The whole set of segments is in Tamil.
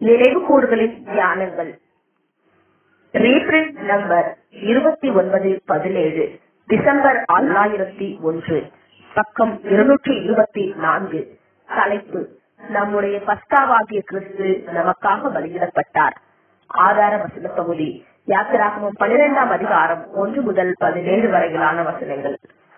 நினைவு கூறுதலின் தியானங்கள் ரீபிரிண்ட் நம்பர் இருபத்தி ஒன்பது பதினேழு டிசம்பர் ஆயிரத்தி ஒன்று பக்கம் இருநூற்றி இருபத்தி நான்கு தலைப்பு நம்முடைய பஸ்காவாகிய கிறிஸ்து நமக்காக பலியிடப்பட்டார் ஆதார வசன பகுதி யாத்திராகமம் பன்னிரெண்டாம் அதிகாரம் ஒன்று முதல் பதினேழு வரையிலான வசனங்கள்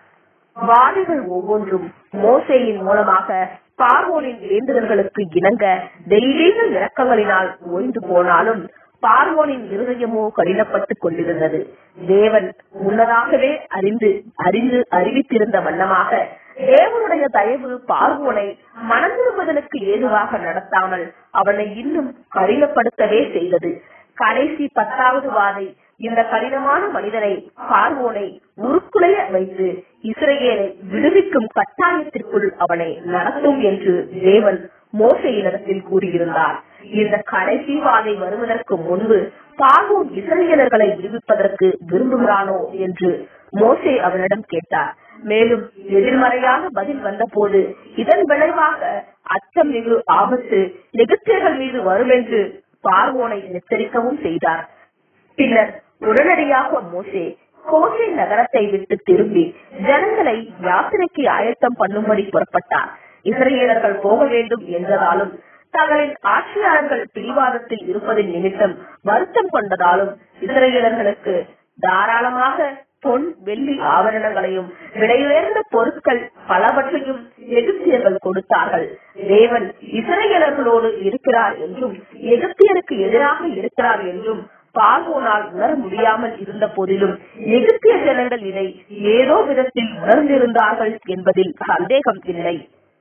வாதிகள் ஒவ்வொன்றும் மோசேயின் மூலமாக பார்வோனின் வேண்டுதல்களுக்கு இணங்க தெய்வீக இறக்கங்களினால் ஓய்ந்து போனாலும் பார்வோனின் இருதயமோ கடினப்பட்டுக் கொண்டிருந்தது தேவன் முன்னதாகவே அறிந்து அறிந்து அறிவித்திருந்த வண்ணமாக தேவனுடைய தயவு பார்வோனை மனம் திரும்புதலுக்கு ஏதுவாக நடத்தாமல் அவனை இன்னும் கடினப்படுத்தவே செய்தது கடைசி பத்தாவது வாதை இந்த கடினமான மனிதனை பார்வோனை உருக்குலைய வைத்து இஸ்ரேலை விடுவிக்கும் கட்டாயத்திற்குள் அவனை நடத்தும் என்று தேவன் மோசையினிடத்தில் கூறியிருந்தார் இந்த கடைசி வாதை வருவதற்கு முன்பு பார்வோன் இஸ்ரேலர்களை விடுவிப்பதற்கு விரும்புகிறானோ என்று மோசே அவனிடம் கேட்டார் மேலும் எதிர்மறையாக பதில் வந்தபோது இதன் விளைவாக அச்சம் மிகு ஆபத்து எகிப்தியர்கள் மீது வரும் என்று பார்வோனை எச்சரிக்கவும் செய்தார் பின்னர் உடனடியாக மோசே கோசை நகரத்தை விட்டு திரும்பி ஜனங்களை யாத்திரைக்கு ஆயத்தம் பண்ணும்படி புறப்பட்டார் இஸ்ரேலர்கள் போக வேண்டும் என்றதாலும் தங்களின் ஆட்சியாளர்கள் பிடிவாதத்தில் இருப்பதின் நிமித்தம் வருத்தம் கொண்டதாலும் இஸ்ரேலர்களுக்கு தாராளமாக பொன் வெள்ளி ஆபரணங்களையும் விலையுயர்ந்த பொருட்கள் பலவற்றையும் எகிப்தியர்கள் கொடுத்தார்கள் தேவன் இஸ்ரேலர்களோடு இருக்கிறார் என்றும் எகிப்தியருக்கு எதிராக இருக்கிறார் என்றும் பார்வோனால் உணர முடியாமல் இருந்த போதிலும் எகிப்திய ஜனங்கள் இதை ஏதோ விதத்தில் உணர்ந்திருந்தார்கள் என்பதில் சந்தேகம் இல்லை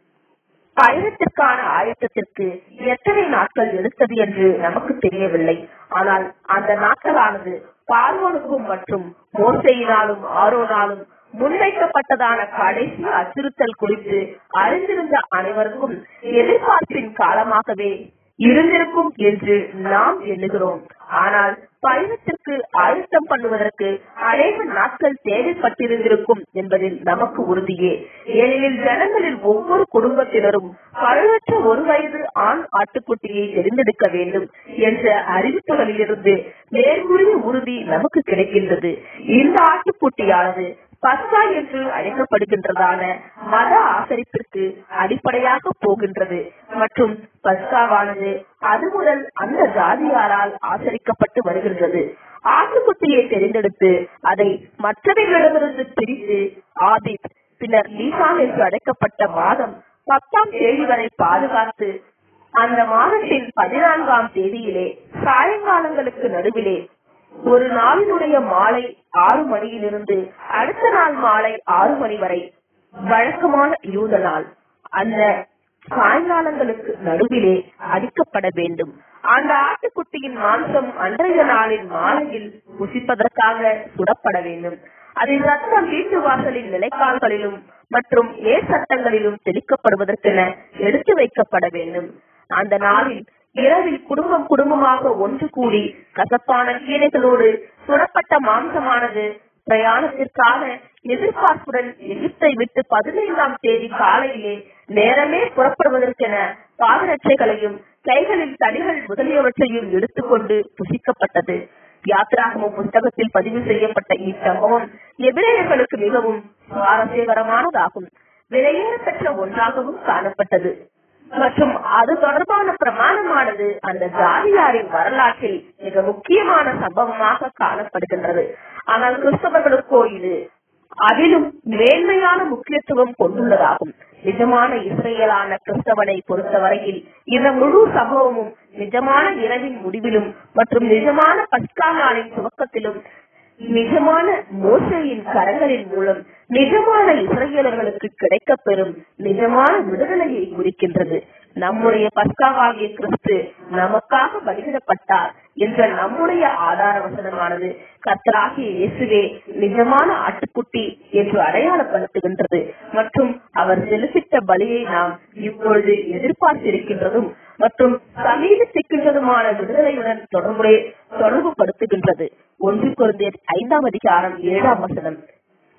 பயணத்திற்கான ஆயத்தத்திற்கு எத்தனை நாட்கள் எடுத்தது என்று நமக்கு தெரியவில்லை ஆனால் அந்த நாட்களானது பார்வோனுக்கும் மற்றும் மோசையினாலும் ஆரோனாலும் முன்வைக்கப்பட்டதான கடைசி அச்சுறுத்தல் குறித்து அறிந்திருந்த அனைவருக்கும் எதிர்பார்ப்பின் காலமாகவே இருந்திருக்கும் என்று நாம் எண்ணுகிறோம் ஆனால் பயணத்திற்கு ஆயத்தம் பண்ணுவதற்கு அநேக நாட்கள் தேவைப்பட்டிருந்திருக்கும் என்பதில் நமக்கு உறுதியே ஏனெனில் ஜனங்களில் ஒவ்வொரு குடும்பத்தினரும் பழுவற்ற ஒரு வயது ஆண் ஆட்டுக்குட்டியை தெரிந்தெடுக்க வேண்டும் என்ற அறிவிப்புகளிலிருந்து மேற்கூறிய உறுதி நமக்கு கிடைக்கின்றது இந்த ஆட்டுக்குட்டியானது பஸ்கா என்று அழைக்கப்படுகின்றதான மத ஆசரிப்பிற்கு அடிப்படையாக போகின்றது மற்றும் பஸ்காவானது அது முதல் அந்த ஜாதியாரால் ஆசரிக்கப்பட்டு வருகின்றது ஆட்டுக்குட்டியை தெரிந்தெடுத்து அதை மற்றவைகளிடமிருந்து பிரித்து ஆதித் பின்னர் நீசான் என்று அழைக்கப்பட்ட மாதம் பத்தாம் தேதி வரை பாதுகாத்து அந்த மாதத்தின் பதினான்காம் தேதியிலே சாயங்காலங்களுக்கு நடுவிலே ஒரு நாளினுடைய மாலை ஆறு மணியிலிருந்து அடுத்த நாள் மாலை ஆறு மணி வரை வழக்கமான யூத நாள் அந்த சாயங்காலங்களுக்கு நடுவிலே அடிக்கப்பட வேண்டும் அந்த ஆட்டுக்குட்டியின் மாംസം அன்றைய நாளின் மாலையில் புசிப்பதற்காக சுடப்பட வேண்டும் அதன் ரத்தம் வீட்டு வாசலின் நிலைக்கால்களிலும் மற்றும் ஏர் சட்டங்களிலும் தெளிக்கப்படுவதற்கென எடுத்து வைக்கப்பட வேண்டும் அந்த நாளில் இரவில் குடும்பம் குடும்பமாக ஒன்று கூடி கசப்பான கீரைகளோடு சுடப்பட்ட மாംசமானது பிரயாணத்திற்காக எதிர்பார்ப்புடன் எகிப்தை விட்டு பதினைந்தாம் தேதி காலையிலே நேரமே புறப்படுவதற்கென பாதரட்சைகளையும் கைகளில் தடிகள் முதலியவற்றையும் எடுத்துக்கொண்டு புசிக்கப்பட்டது யாத்ராகம புஸ்தகத்தில் பதிவு செய்யப்பட்ட இச்சம்பவம் எபிரேயர்களுக்கு மிகவும் சுவாரஸ்யகரமானதாகும் விலையேற பெற்ற ஒன்றாகவும் காணப்பட்டது மற்றும் அது தொடர்பான பிரமாணமானது அந்த ஜாதியாரின் வரலாற்றில் மிக முக்கியமான சம்பவமாக காணப்படுகின்றது ஆனால் கிறிஸ்தவர்களுக்கோ இது அதிலும் மேன்மையான முக்கியத்துவம் கொண்டுள்ளதாகும் நிஜமான இஸ்ரேலான கிறிஸ்தவனை பொறுத்தவரையில் இந்த முழு சம்பவமும் நிஜமான இரவின் முடிவிலும் மற்றும் நிஜமான பஸ்கா நாளின் துவக்கத்திலும் நிஜமான மோசையின் கரங்களின் மூலம் நிஜமான இஸ்ரேலர்களுக்கு கிடைக்கப் பெறும் நிஜமான விடுதலையை குறிக்கின்றது நம்முடைய பஸ்காவாகிய கிறிஸ்து நமக்காக பலியிடப்பட்டார் என்ற நம்முடைய ஆதார வசனமானது கர்த்தராகிய இயேசுவே நிஜமான ஆட்டுக்குட்டி என்று அடையாளப்படுத்துகின்றது மற்றும் அவர் செலுத்திட்ட பலியை நாம் இப்பொழுது எதிர்பார்த்திருக்கின்றதும் மற்றும் சமீபத்திருக்கின்றதுமான விடுதலையுடன் தொடர்புடைய தொடர்பு படுத்துகின்றது ஒன்று குழந்தையர் ஐந்தாம் அதிகாரம் ஏழாம் வசனம்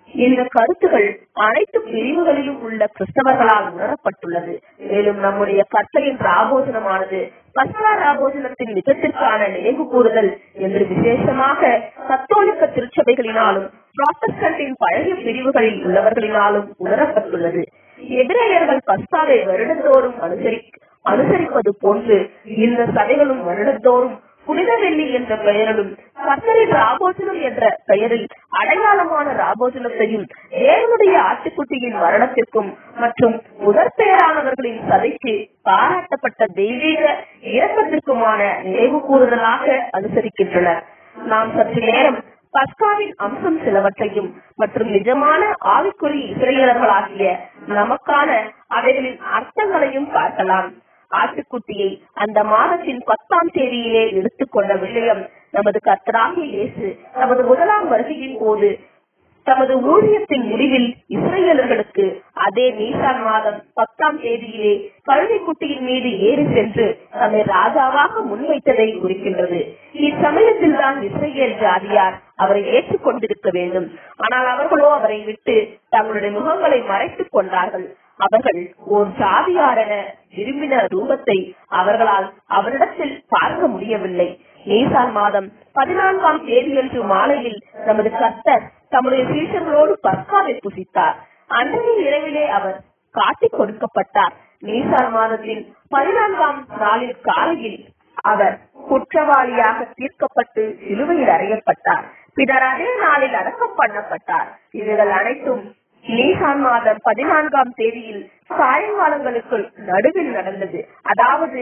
இந்த கருத்துகள் அனைத்து பிரிவுகளிலும் உள்ள கிறிஸ்தவர்களால் உணரப்பட்டுள்ளது மேலும் நம்முடைய கர்த்தரின் ராபோஜனமானது பஸ்கா ராபோஜனத்தின் நிஜத்திற்கான நினைவு கூறுதல் என்று விசேஷமாக கத்தோலிக்க திருச்சபைகளினாலும் புராட்டஸ்டன்டின் பழைய பிரிவுகளில் உள்ளவர்களினாலும் உணரப்பட்டுள்ளது எதிரேயர்கள் பஸ்காவை வருடந்தோறும் அனுசரி அனுசரிப்பது போன்று இந்த சபைகளும் வருடந்தோறும் புனித வெள்ளி என்ற பெயரிலும் கர்த்தரின் ராபோஜனம் என்ற பெயரில் அடையாளமான ராபோஜனத்தையும் தேவனுடைய ஆட்டுக்குட்டியின் மரணத்திற்கும் மற்றும் முதற் பெயரானவர்களின் சதைக்கு பாராட்டப்பட்ட தெய்வீக இறக்கத்திற்குமான நினைவு கூறுதலாக அனுசரிக்கின்றனர் நாம் சற்று நேரம் பஸ்காவின் அம்சம் சிலவற்றையும் மற்றும் நிஜமான ஆவிக்குறி இஸ்ரேலர்களாகிய நமக்கான அவைகளின் அர்த்தங்களையும் பார்க்கலாம் ஆட்டுக்குட்டியை அந்த மாதத்தின் பத்தாம் தேதியிலே எடுத்துக்கொண்ட விஷயம் நமது கர்த்தராகிய இயேசு நமது முதலாம் வருகையின் போது தமது ஊழியத்தின் முடிவில் இஸ்ரேலர்களுக்கு அதே நீசான் மாதம் பத்தாம் தேதியிலே கழுதைக்குட்டியின் மீது ஏறி சென்று தம்மை ராஜாவாக முன்வைத்ததை குறிக்கின்றது இச்சமயத்தில் தான் இஸ்ரேல் ஜாதியார் அவரை ஏற்றுக்கொண்டிருக்க வேண்டும் ஆனால் அவர்களோ அவரை விட்டு தங்களுடைய முகங்களை மறைத்துக் கொண்டார்கள் அவர்கள் ஓர் ஜாதியாரென விரும்பின ரூபத்தை அவர்களால் அவரிடத்தில் பார்க்க முடியவில்லை நீசான் மாதம் பதினான்காம் தேதியன்று மாலையில் நமது கர்த்தர் தம்முடைய சீஷர்களோடு பஸ்காவை புசித்தார் அன்றைய இரவிலே அவர் காட்டிக் கொடுக்கப்பட்டார் நீசான் மாதத்தின் பதினான்காம் நாளில் காலையில் அவர் குற்றவாளியாக தீர்க்கப்பட்டு சிலுவையில் அறையப்பட்டார் பின்னர் அதே நாளில் அடக்கம் பண்ணப்பட்டார் இவைகள் அனைத்தும் நீசான் மாதம் பதினான்காம் தேதியில் சாயங்காலங்களுக்குள் நடுவில் நடந்தது அதாவது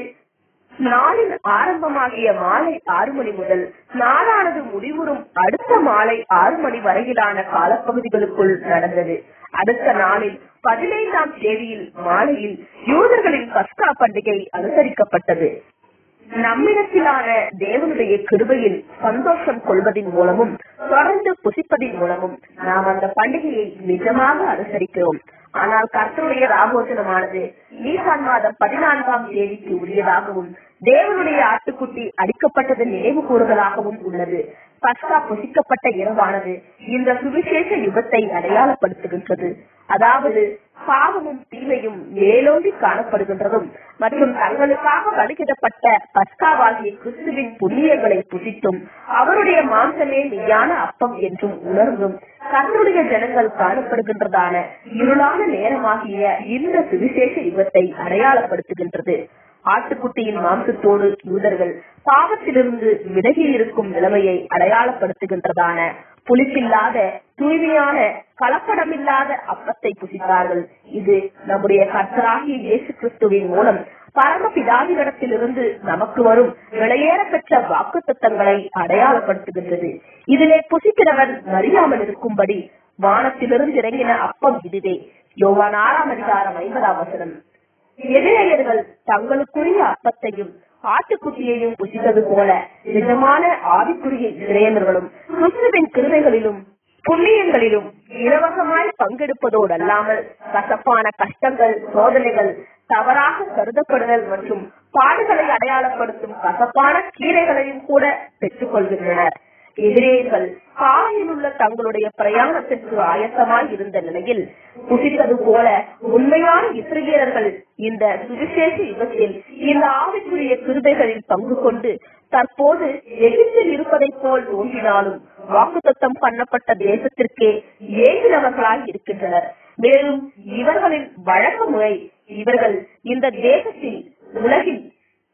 நாளின் ஆரம்பமாகிய மாலை ஆறு மணி முதல் நாளானது முடிவுறும் அடுத்த மாலை ஆறு மணி வரையிலான காலப்பகுதிகளுக்குள் நடந்தது அடுத்த நாளில் பதினைந்தாம் தேதியில் மாலையில் யூதர்களின் பஸ்கா பண்டிகை அனுசரிக்கப்பட்டது நம்மிடத்திலான தேவனுடைய கிருபையில் சந்தோஷம் கொள்வதின் மூலமும் தொடர்ந்து புசிப்பதின் மூலமும் நாம் அந்த பண்டிகையை நிஜமாக அனுசரிக்கிறோம் ஆனால் கர்த்தருடைய ராபோஜனமானது நீசான் மாதம் பதினான்காம் தேதிக்கு உரியதாகவும் தேவனுடைய ஆட்டுக்குட்டி அடிக்கப்பட்டதன் நினைவு கூறுதலாகவும் உள்ளது பஸ்கா புசிக்கப்பட்ட இரவானது இந்த சுவிசேஷ யுகத்தை அடையாளப்படுத்துகின்றது அதாவது பாவமும் தீமையும் மேலோங்கி காணப்படுகின்றதும் மற்றும் தங்களுக்காக வழிகிடப்பட்ட பஸ்காவாகிய கிறிஸ்துவின் புண்ணியங்களை புசித்தும் அவருடைய மாம்சமே மெய்யான அப்பம் என்றும் உணர்ந்தும் கர்த்தருடைய ஜனங்கள் காணப்படுகின்றதான இருளான நேரமாகிய இந்த சுவிசேஷ யுகத்தை அடையாளப்படுத்துகின்றது ஆட்டுக்குட்டியின் மாம்சத்தோடு யூதர்கள் பாவத்திலிருந்து விலகி இருக்கும் நிலைமையை அடையாளப்படுத்துகின்றதான புளிப்பில்லாத தூய்மையான கலப்படமில்லாத அப்பத்தை புசித்தார்கள் இது நம்முடைய கர்த்தராகிய இயேசு கிறிஸ்துவின் மூலம் பரமபிதாவினிடத்திலிருந்து நமக்கு வரும் விலையேற பெற்ற வாக்கு தத்தங்களை அடையாளப்படுத்துகின்றது இதிலே புசிக்கிறவன் மறியாமல் இருக்கும்படி வானத்திலிருந்து இறங்கின அப்பம் இதுவே யோவான் ஆறாம் அதிகாரம் ஐம்பதாம் வசனம் எதிரேயர்கள் தங்களுக்குரிய அப்பத்தையும் ஆட்டுக்குட்டியையும் புசித்தது போல நிஜமான ஆவிக்குரிய இளைஞர்களும் கிறிஸ்துவின் கிருதைகளிலும் புண்ணியங்களிலும் இலவசமாய் பங்கெடுப்பதோடு அல்லாமல் கசப்பான கஷ்டங்கள் சோதனைகள் தவறாக கருதப்படுதல் மற்றும் பாடுகளை அடையாளப்படுத்தும் கசப்பான கீரைகளையும் கூட பெற்றுக் கொள்கின்றனர் எதிரேயர்கள் காலையில் உள்ள தங்களுடைய பிரயாணத்திற்கு ஆயத்தமாய் இருந்த நிலையில் புசித்தது போல உண்மையான இஸ்ரேலர்கள் இந்த சுவிசேஷ யுகத்தில் இந்த ஆவிக்குரிய கிருதைகளில் பங்கு கொண்டு தற்போது எகிப்தில் இருப்பதைப் போல் தோன்றினாலும் வாக்குத்தத்தம் பண்ணப்பட்ட தேசத்திற்கே ஏகினவர்களாய் இருக்கின்றனர் மேலும் இவர்களின் வழக்க முறை இவர்கள் இந்த தேசத்தில் உலகில்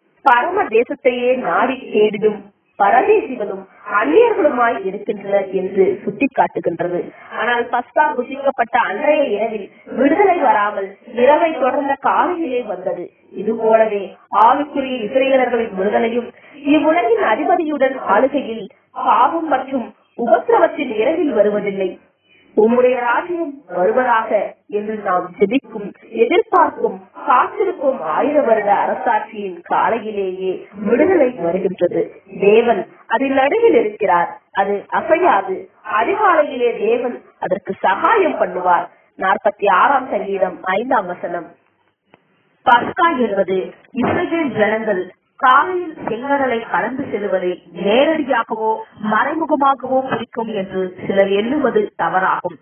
பரம தேசத்தையே நாடி தேடிடும் பரதேசிகளும் அந்நியர்களுமாய் இருக்கின்றனர் என்று சுட்டிக்காட்டுகின்றது ஆனால் பஸ்கா புசிக்கப்பட்ட அன்றைய இரவில் விடுதலை வராமல் இரவை தொடர்ந்த காலையிலே வந்தது இது போலவே ஆவிக்குரிய இஸ்ரேலர்களின் விடுதலையும் இவ்வுலகின் அதிபதியுடன் ஆளுகையில் பாவம் மற்றும் உபத்திரவத்தின் இரவில் வருவதில்லை உம்முடைய ராஜ்யம் வருவதாக என்று நாம் ஜெபிக்கும் எதிர்பார்க்கும் காத்திருக்கும் ஆயிர வருட அரசாட்சியின் காலையிலேயே விடுதலை வருகின்றது தேவன் அதில் நடுவில் இருக்கிறார் அது அசையாது அதிகாலையிலே தேவன் அதற்கு சகாயம் பண்ணுவார் நாற்பத்தி ஆறாம் சங்கீதம் ஐந்தாம் வசனம் பஸ்கா என்பது இஸ்ரேல் ஜனங்கள் காலையில் செங்கடலை கலந்து செல்வதை நேரடியாகவோ மறைமுகமாகவோ குறிக்கும் என்று சிலர் எண்ணுவது தவறாகும்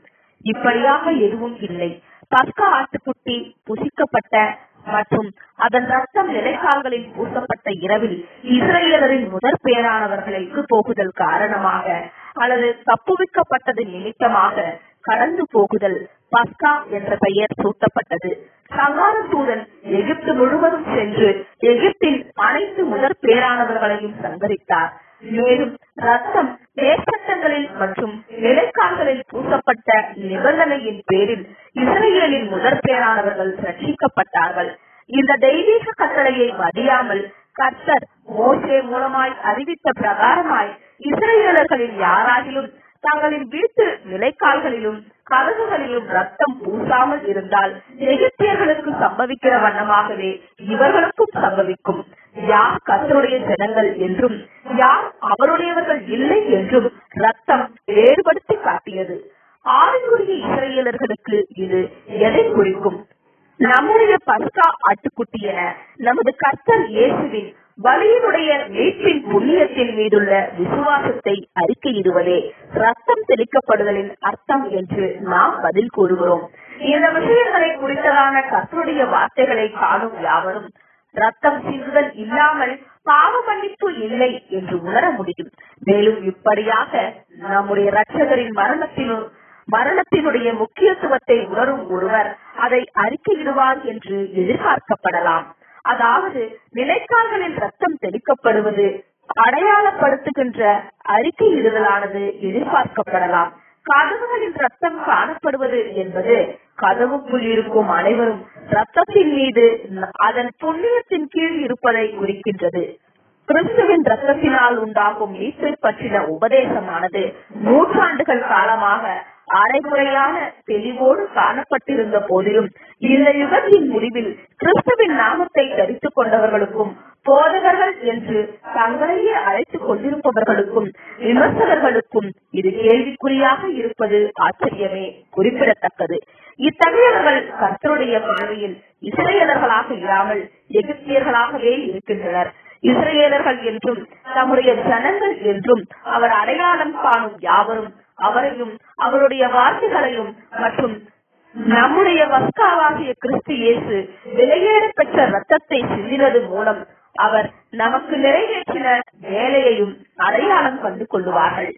இப்படியாக எதுவும் இல்லை பஸ்கா ஆட்டுக்குட்டி புசிக்கப்பட்ட மற்றும் அதன் ரத்தம் நிலைக்கால்களில் பூசப்பட்ட இரவில் இஸ்ரேலரின் முதற் பேரானவர்களை போகுதல் காரணமாக அல்லது தப்புவிக்கப்பட்டது நிமித்தமாக கடந்து போகுதல் பஸ்கா என்ற பெயர் சூட்டப்பட்டது சங்கார தூதன் எகிப்து முழுவதும் சென்று எகிப்தின் அனைத்து முதற் பேரானவர்களையும் சங்கரித்தார் மேலும் ரத்தம் தேசட்டங்களில் மற்றும் நிலைக்கால்களில் பூசப்பட்ட நிபந்தனையின் பேரில் இஸ்ரேலின் முதற் பேரானவர்கள் ரட்சிக்கப்பட்டார்கள் இந்த தெய்வீக கட்டளையை மதியாமல் கர்த்தர் மோசே மூலமாய் அறிவித்த பிரகாரமாய் இஸ்ரேலர்களில் யாராகிலும் தங்களின் வீட்டு நிலைக்கால்களிலும் கதவுகளிலும் ரத்தம் பூசாமல் இருந்தால் எகிப்தியர்களுக்கு சம்பவிக்கிற வண்ணமாகவே இவர்களுக்கும் சம்பவிக்கும் யார் கர்த்தருடைய ஜனங்கள் என்றும் யார் அவருடையவர்கள் இல்லை என்றும் ரத்தம் வேறுபடுத்தி காட்டியது ஆவிக்குரிய இஸ்ரேலர்களுக்கு இது எதை குறிக்கும் நம்முடைய பஸ்கா ஆட்டுக்குட்டி என நமது கர்த்தர் இயேசுவின் வலியினுடைய மீட்பின் புண்ணியத்தின் மீதுள்ள விசுவாசத்தை அறிக்கையிடுவதே ரத்தம் தெளிக்கப்படுதலின் அர்த்தம் என்று நாம் பதில் கூறுகிறோம் இந்த விஷயங்களை குறித்ததான கர்த்தருடைய வார்த்தைகளை காணும் யாவரும் ரத்தம் சிந்துதல் இல்லாமல் பாவ மன்னிப்பு இல்லை என்று உணர முடியும் மேலும் இப்படியாக நம்முடைய இரட்சகரின் மரணத்தினும் மரணத்தினுடைய முக்கியத்துவத்தை உணரும் ஒருவர் அதை அறிக்கையிடுவார் என்று எதிர்பார்க்கப்படலாம் அதாவது நிலைக்கால்களில் ரத்தம் தெளிக்கப்படுவது அடையாளப்படுத்துகின்ற அறிக்கையிடுதலானது எதிர்பார்க்கப்படலாம் கதவுகளில் ரத்தம் காணப்படுவது என்பது கதவுக்குள் இருக்கும் அனைவரும் ரத்தத்தின் மீது அதன் புண்ணியத்தின் கீழ் இருப்பதை குறிக்கின்றது கிறிஸ்துவின் ரத்தத்தினால் உண்டாகும் மீட்பை பற்றின உபதேசமானது நூற்றாண்டுகள் காலமாக அரைகுறையான தெளிவோடு காணப்பட்டிருந்த போதிலும் இந்த யுகத்தின் முடிவில் கிறிஸ்துவின் நாமத்தை தரித்துக் கொண்டவர்களுக்கும் போதகர்கள் என்று தங்களையே அழைத்துக் கொண்டிருப்பவர்களுக்கும் விமர்சகர்களுக்கும் இது கேள்விக்குறியாக இருப்பது ஆச்சரியமே குறிப்பிடத்தக்கது இத்தகையவர்கள் கர்த்தருடைய பார்வையில் இஸ்ரேலர்களாக இல்லாமல் எகிப்தியர்களாகவே இருக்கின்றனர் இஸ்ரேலர்கள் என்றும் தம்முடைய ஜனங்கள் என்றும் அவர் அடையாளம் காணும் யாவரும் அவரையும் அவருடைய வார்த்தைகளையும் மற்றும் நம்முடைய வஸ்காவாகிய கிறிஸ்து இயேசு விலையேற பெற்ற ரத்தத்தை சிந்தினது மூலம் அவர் நமக்கு நிறைவேற்றின வேலையையும் அடையாளம் கண்டு கொள்ளுவார்கள்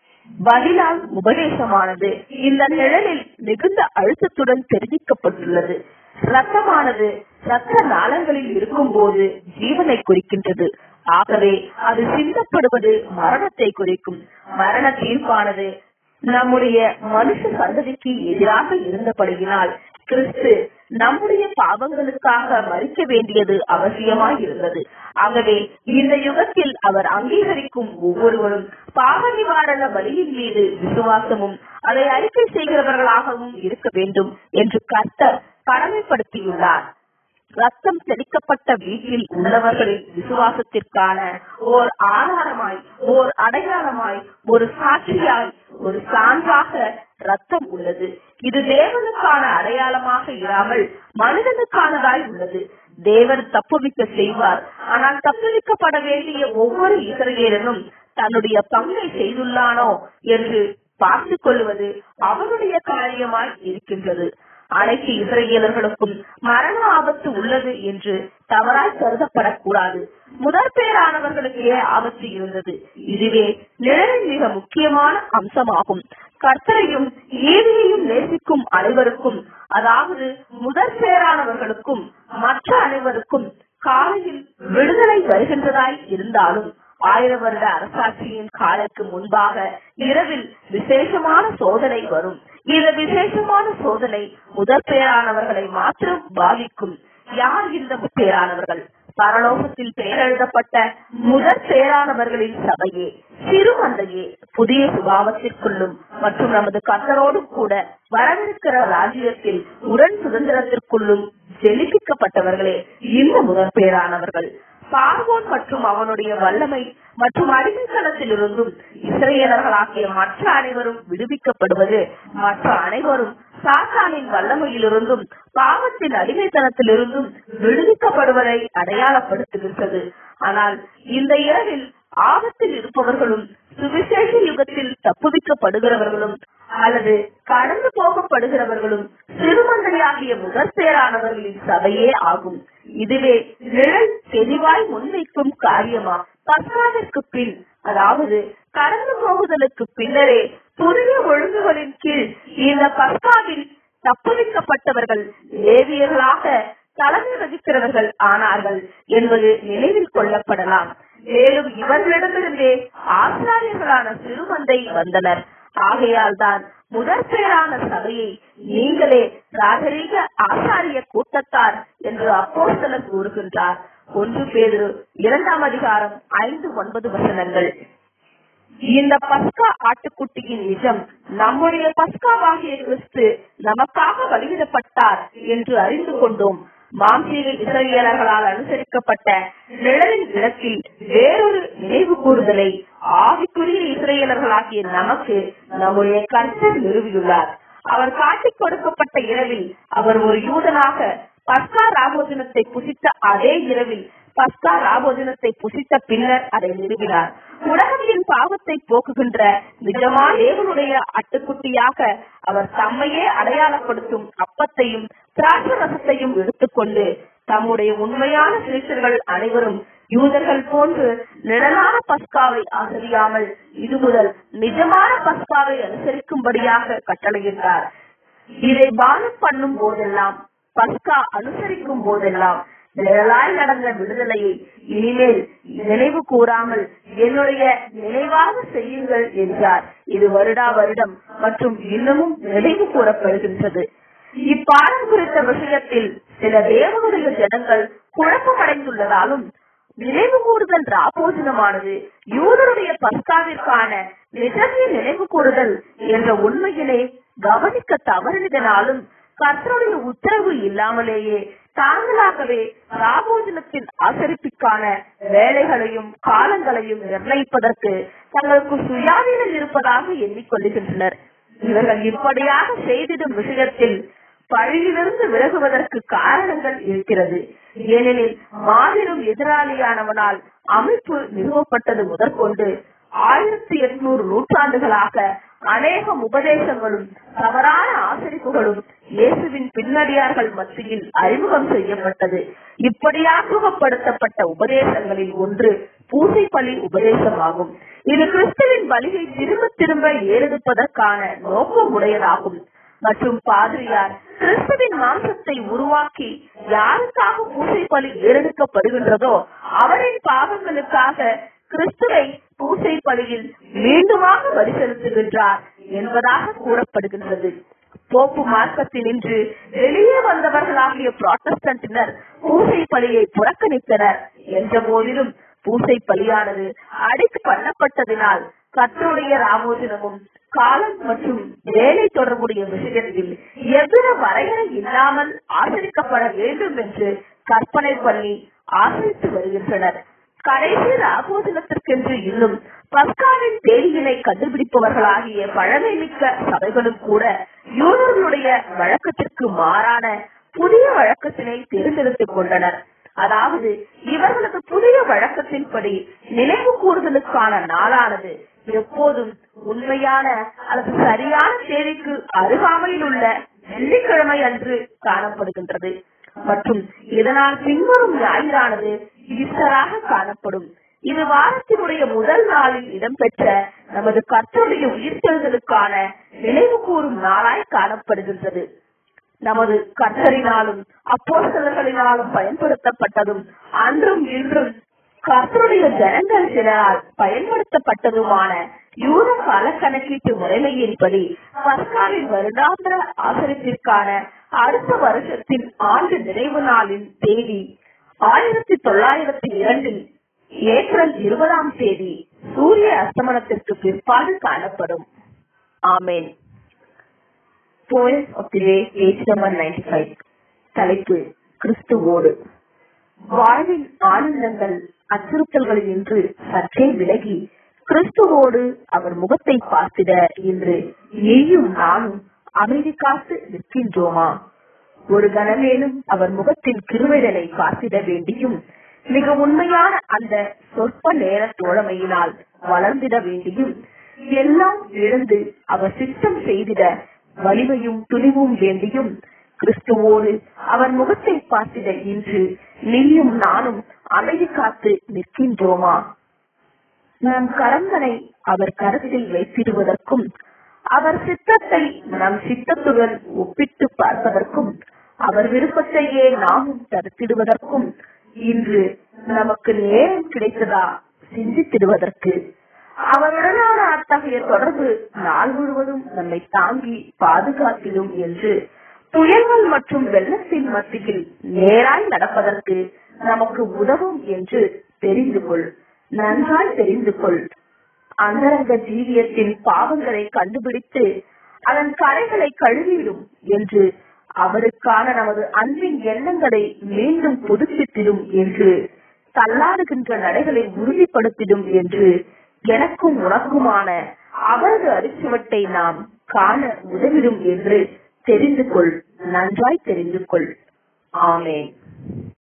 பதிலால் உபதேசமானது இந்த நிழலில் மிகுந்த அழுத்தத்துடன் தெரிவிக்கப்பட்டுள்ளது ரத்தமானது ரத்த நாளங்களில் இருக்கும் போது ஜீவனை குறிக்கின்றது ஆகவே அது சிந்தப்படுவது மரணத்தை குறிக்கும் மரண தீர்ப்பானது நம்முடைய மனுஷ சந்ததிக்கு எதிராக இருந்தபடியினால் கிறிஸ்து நம்முடைய பாவங்களுக்காக மறிக்க வேண்டியது அவசியமாய் இருந்தது ஆகவே இந்த யுகத்தில் அவர் அங்கீகரிக்கும் ஒவ்வொருவரும் பாவ நிவாரண பலியின் மீது விசுவாசமும் அதை அறிக்கை செய்கிறவர்களாகவும் இருக்க வேண்டும் என்று கர்த்தர் கடமைப்படுத்தியுள்ளார் ரத்தம் தெளிக்கப்பட்ட வீட்டில் உள்ளவர்களின் விசுவாசத்திற்கான ஓர் ஆதாரமாய் ஓர் அடையாளமாய் ஒரு சாட்சியாய் ஒரு சான்றாக ரத்தம் உள்ளது இது தேவனுக்கான அடையாளமாக இராமல் மனிதனுக்கானதாய் உள்ளது தேவன் தப்புவிக்க செய்வார் ஆனால் தப்புவிக்கப்பட வேண்டிய ஒவ்வொரு இசையேரனும் தன்னுடைய பங்கை செய்துள்ளானோ என்று பார்த்துக் கொள்வது அவருடைய காரியமாய் இருக்கின்றது அனைத்து இஸ்ரேலர்களுக்கும் மரண ஆபத்து உள்ளது என்று தவறாய் கருதப்படக்கூடாது முதற் பேரானவர்களுக்கே ஆபத்து இருந்தது இதுவே நிழலின் மிக முக்கியமான அம்சமாகும் கர்த்தரையும் ஏவியையும் நேசிக்கும் அனைவருக்கும் அதாவது முதற் பேரானவர்களுக்கும் மற்ற அனைவருக்கும் காலையில் விடுதலை வருகின்றதாய் இருந்தாலும் ஆயிரம் வருட அரசாட்சியின் காலத்துக்கு முன்பாக இரவில் விசேஷமான சோதனை வரும் இந்த விசேஷமான சோதனை முதற் பேரானவர்களை மாத்திரம் பாதிக்கும் யார் இந்த பேரானவர்கள் பரலோகத்தில் பெயரெழுதப்பட்ட முதற் பேரானவர்களின் சபையே சிறு மந்தையே புதிய சுபாவத்திற்குள்ளும் மற்றும் நமது கத்தரோடும் கூட வரவிருக்கிற ராஜ்யத்தில் உடன் சுதந்திரத்திற்குள்ளும் ஜெலிப்பிக்கப்பட்டவர்களே இந்த முதற் பேரானவர்கள் பார்வோன் மற்றும் அவனுடைய வல்லமை மற்றும் அடிமைத்தனத்திலிருந்தும் இஸ்ரேலர்களாகிய மற்ற அனைவரும் விடுவிக்கப்படுவது மற்ற அனைவரும் சாத்தானின் வல்லமையிலிருந்தும் பாவத்தின் அடிமைத்தனத்திலிருந்தும் விடுவிக்கப்படுவதை அடையாளப்படுத்துகின்றது ஆனால் இந்த இரவில் ஆபத்தில் இருப்பவர்களும் சுவிசேஷ யுகத்தில் தப்புவிக்கப்படுகிறவர்களும் அல்லது கடந்து போகப்படுகிறவர்களும் சிறுமந்தையாகிய முதற் பேரானவர்களின் சபையே ஆகும் இதுவே நிழல் தெளிவாய் முன்வைக்கும் காரியமா பஸ்காவிற்கு பின் அதாவது கடந்து போகுதலுக்கு பின்னரே புதிய ஒழுங்குகளின் கீழ் இந்த பஸ்காவில் தப்புவிக்கப்பட்டவர்கள் லேவியர்களாக தலைமை வகிக்கிறவர்கள் ஆனார்கள் என்பது நினைவில் கொள்ளப்படலாம் மேலும் இவர்களிடமிருந்தே ஆசாரியர்களான சிறுமந்தை வந்தனர் ஆகையால் தான் முதற் பேரான சபையை நீங்களே ராஜரீக ஆசாரிய கூட்டத்தார் என்று அப்போஸ்தலர் கூறுகின்றார் ஒன்று பேரு இரண்டாம் அதிகாரம் ஐந்து ஒன்பது வசனங்கள் இந்த பஸ்கா ஆட்டுக்குட்டியின் நிஜம் நம்முடைய பஸ்காவாகிய கிறிஸ்து நமக்காக வழிவிடப்பட்டார் என்று அறிந்து கொண்டோம் மாம்சீக இஸ்ரேலர்களால் அனுசரிக்கப்பட்ட நிழலின் இடத்தில் வேறொரு நினைவு கூறுதலை ஆவிக்குரிய இஸ்ரேலர்களாகிய நமக்கு நம்முடைய கர்த்தர் நிறுவியுள்ளார் அவர் காட்டிக் கொடுக்கப்பட்ட இரவில் அவர் ஒரு யூதனாக பஸ்கா ராபோஜனத்தை புசித்த அதே இரவில் பஸ்கா ராபோஜனத்தை புசித்த பின்னர் அதை நிறுவினார் உலகத்தின் பாவத்தை போக்குகின்ற நிஜமான தேவனுடைய அட்டுக்குட்டியாக அவர் தம்மையே அடையாளப்படுத்தும் அப்பத்தையும் திராட்சை ரசத்தையும் எடுத்துக்கொண்டு தம்முடைய உண்மையான சிறுசர்கள் அனைவரும் யூதர்கள் போன்று நிழலான பஸ்காவை ஆதரியாமல் இது முதல் நிஜமான பஸ்காவை அனுசரிக்கும்படியாக கட்டளையிட்டார் இதை பானம் பண்ணும் போதெல்லாம் பஸ்கா அனுசரிக்கும் போதெல்லாம் நிழலாய் நடந்த விடுதலையை இனிமேல் நினைவு கூறாமல் என்னுடைய நினைவாக செய்யுங்கள் என்றார் இது வருடா வருடம் மற்றும் இன்னமும் நினைவு கூறப்படுகின்றது இப்பாடம் குறித்த விஷயத்தில் சில தேவனுடைய ஜனங்கள் குழப்பமடைந்துள்ளதாலும் நினைவு கூறுதல் ராபோஜனமானது யூதருடைய பஸ்காவிற்கான நிஜத்திய நினைவு கூறுதல் என்ற உண்மையினை கவனிக்க தவறினதனாலும் கர்த்தருடைய உத்தரவு இல்லாமலேயே தாங்களாகவே ராபோஜனத்தின் ஆசரிப்பிற்கான வேலைகளையும் காலங்களையும் நிர்ணயிப்பதற்கு தங்களுக்கு சுயாதீனம் இருப்பதாக எண்ணிக்கொள்ளுகின்றனர் இவர்கள் இப்படியாக செய்திடும் விஷயத்தில் பழியிலிருந்து விலகுவதற்கு காரணங்கள் இருக்கிறது ஏனெனில் மாபெரும் எதிராளியானவனால் அமைப்பு நிறுவப்பட்டது முதற்கொண்டு ஆயிரத்தி எட்நூறு நூற்றாண்டுகளாக அநேகம் உபதேசங்களும் தவறான ஆசரிப்புகளும் இயேசுவின் பின்னடியார்கள் மத்தியில் அறிமுகம் செய்யப்பட்டது இப்படி அறிமுகப்படுத்தப்பட்ட உபதேசங்களில் ஒன்று பூசை பலி உபதேசமாகும் இது கிறிஸ்துவின் பலியை திரும்ப திரும்ப ஏறெடுப்பதற்கான நோக்கம் உடையதாகும் மற்றும் பாதிரியார் கிறிஸ்துவின் மாம்சத்தை உருவாக்கி யாருக்காக பூசை பலி ஏறெடுக்கப்படுகின்றதோ அவரின் பாவங்களுக்காக கிறிஸ்துவை பூசை பலியில் மீண்டுமாக வழி செலுத்துகின்றார் என்பதாக கூறப்படுகின்றது போப்பு மார்க்கத்தினின்று வெளியே வந்தவர்களாகிய புராட்டஸ்டன்டினர் பூசை பலியை புறக்கணித்தனர் என்ற போதிலும் பூசை பலியானது அடித்து பண்ணப்பட்டதினால் கத்தருடைய ராமோஜனமும் காலம் மற்றும் வேலை தொடர்புடைய விஷயத்தில் எவ்வித வரையறை இல்லாமல் ஆதரிக்கப்பட வேண்டும் என்று கற்பனை பண்ணி ஆதரித்து வருகின்றனர் கடைசி ராபோஜனத்திற்கென்று இன்னும் பஸ்காவின் தேதியினை கண்டுபிடிப்பவர்களாகிய பழமை மிக்க சபைகளும் கூட யூதர்களுடைய வழக்கத்திற்கு மாறான புதிய வழக்கத்தினை தேர்ந்தெடுத்துக் கொண்டனர் அதாவது இவர்களது புதிய வழக்கத்தின்படி நினைவு கூறுதலுக்கான நாளானது எப்போதும் உண்மையான அல்லது சரியான தேதிக்கு அருகாமையில் உள்ள வெள்ளிக்கிழமை அன்று காணப்படுகின்றது மற்றும் இதனால் பின்வரும் ஞாயிறானது ஈஸ்டராக காணப்படும் இது வாரத்தினுடைய முதல் நாளில் இடம்பெற்ற நமது கர்த்தருடைய உயிர்த்தெழுதலுக்கான நினைவு கூறும் நாளாய் காணப்படுகின்றது நமது கர்த்தரினாலும் அப்போஸ்தலர்களினாலும் பயன்படுத்தப்பட்டதும் அன்றும் இன்றும் கர்த்தருடைய ஜனங்கள் சிலரால் பயன்படுத்தப்பட்டதுமான யூத கால கணக்கீட்டு முறைமையின்படி பஸ்காவின் வருடாந்திர ஆசரிப்பிற்கான அடுத்த வருஷத்தின் ஆண்டு நிறைவு நாளின் தேதி ஆயிரத்தி தொள்ளாயிரத்தி இரண்டில் ஏப்ரல் இருபதாம் தேதி சூரிய அஸ்தமனத்திற்கு பிற்பாடு காணப்படும் ஆமேன் Poem of the Day, page number 95. தலைப்பு கிறிஸ்துவோடு வாழ்வின் ஆனந்தங்கள் அச்சுறுத்தல்களில் நின்று சற்றே விலகி கிறிஸ்துவோடு அவர் முகத்தை பார்த்திட இன்று நீயும் நானும் அமைதி காத்து நிற்கின்றோமா ஒரு கணமேலும் அவர் முகத்தின் கிருவிடலை பார்த்திட வேண்டியும் மிக உண்மையான அந்த சொற்ப நேர தோழமையினால் வளர்ந்திட வேண்டியும் எல்லாம் இழந்து அவர் சித்தம் செய்திட வலிமையும் துணிவும் வேண்டியும் கிறிஸ்துவோடு அவர் முகத்தை பார்த்திட இன்று நீயும் நானும் அமைதி காத்து நிற்கின்றோமா நம் கரங்களை அவர் கருத்தில் வைத்திடுவதற்கும் அவர் சித்தத்தை நம் சித்தத்துடன் ஒப்பிட்டு பார்ப்பதற்கும் அவர் விருப்பத்தையே நாமும் தடுத்திடுவதற்கும் இன்று நமக்கு நேரம் கிடைத்ததா சிந்தித்திடுவதற்கு அவருடனான அத்தகைய தொடர்பு நாள் முழுவதும் நம்மை தாங்கி பாதுகாத்திடும் என்று புயல்கள் மற்றும் வெள்ளத்தின் மத்தியில் நேராய் நடப்பதற்கு நமக்கு உதவும் என்று தெரிந்து கொள் நன்றாய் தெரிந்து கொள் அந்தரங்க ஜீவியத்தின் பாவங்களை கண்டுபிடித்து அதன் கரைகளை கழுவிடும் என்று அவருக்கான நமது அன்பின் எண்ணங்களை மீண்டும் புதுப்பித்திடும் என்று தள்ளாடுகின்ற நடைகளை உறுதிப்படுத்திடும் என்று எனக்கும் உனக்குமான அவரது அரிச்சுவட்டை நாம் காண உதவிடும் என்று தெரிந்து கொள் நன்றாய் தெரிந்து கொள் ஆமேன்